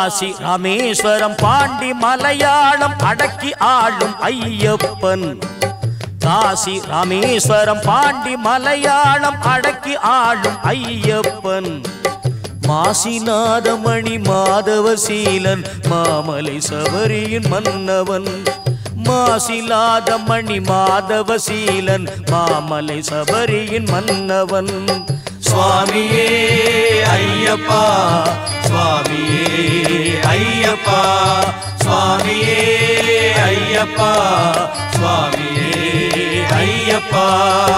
காசி ராமேஸ்வரம் பாண்டி மலையாளம் அடக்கி ஆளும் ஐயப்பன் காசி ராமேஸ்வரம் பாண்டி மலையாளம் அடக்கி ஆளும் ஐயப்பன் மாசிநாதமணி மாதவசீலன் மாமலை சபரியின் மன்னவன் மாசிலாத மணி மாதவசீலன் மாமலை சபரியின் மன்னவன் சுவாமியே ஐயப்பா சுவாமியே ஐயப்பா சுவாமியே ஐயப்பா சுவாமியே ஐயப்பா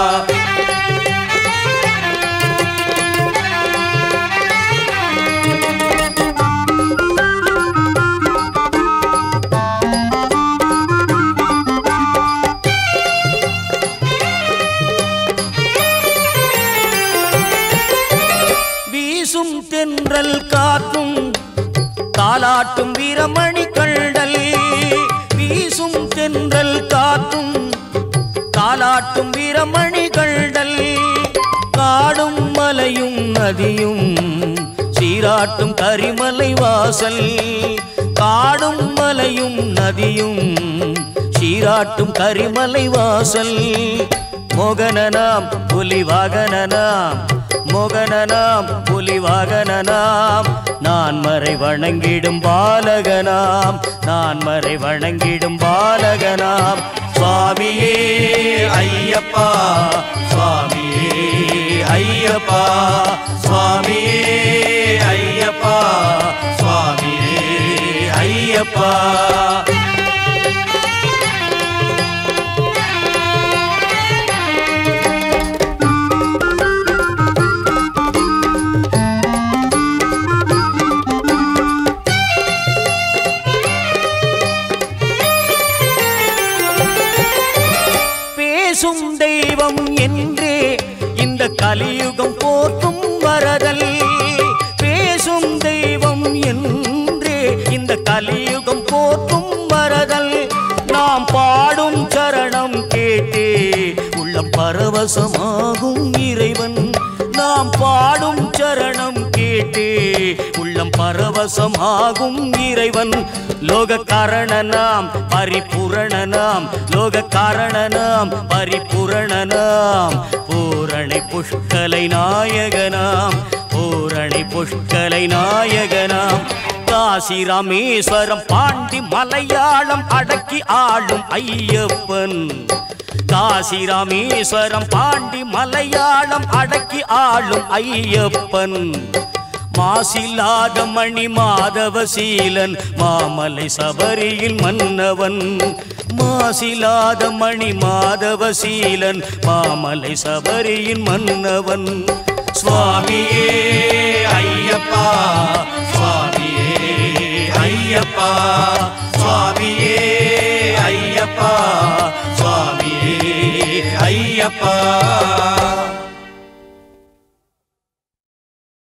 வீசும் தென்றல் காற்றும் தாலாட்டும் வீரமணி கண்டல் வீசும் தென்றல் காற்றும் தாலாட்டும் வீரமணி கண்டல் காடும் மலையும் நதியும் சீராட்டும் கரிமலை வாசல் காடும் மலையும் நதியும் சீராட்டும் கரிமலை வாசல் மோகனனாம் புலி வாகனனாம் மோகனனாம் புலி வாகனனாம் நான் மறை வணங்கிடும் பாலகனாம் நான் மறை வணங்கிடும் பாலகனாம் சுவாமியே ஐயப்பா சுவாமியே ஐயப்பா சுவாமியே ஐயப்பா சுவாமியே ஐயப்பா பேசும் தெய்வம் என்றே இந்த கலியுகம் போற்றும் வரதல் பேசும் தெய்வம் என்றே இந்த கலியுகம் போற்றும் வரதல் நாம் பாடும் சரணம் கேட்டே உள்ளம் பரவசமாகும் இறைவன் நாம் பாடும் சரணம் கேட்டே உள்ளம் பரவசமாகும் இறைவன் லோக காரணனாம் பரிபூரணனாம் லோக காரணனாம் பரிபூரணனாம் பூரணை புஷ்கலை நாயகனாம் பூரணை புஷ்கலை நாயகனாம் காசி ராமேஸ்வரம் பாண்டி மலையாளம் அடக்கி ஆளும் ஐயப்பன் காசி ராமேஸ்வரம் பாண்டி மலையாளம் அடக்கி ஆளும் ஐயப்பன் மாசில்லாத மணி மாதவசீலன் மாமலை சபரியில் மன்னவன் மாசிலாத மணி மாதவசீலன் மாமலை சபரியின் மன்னவன் சுவாமியே ஐயப்பா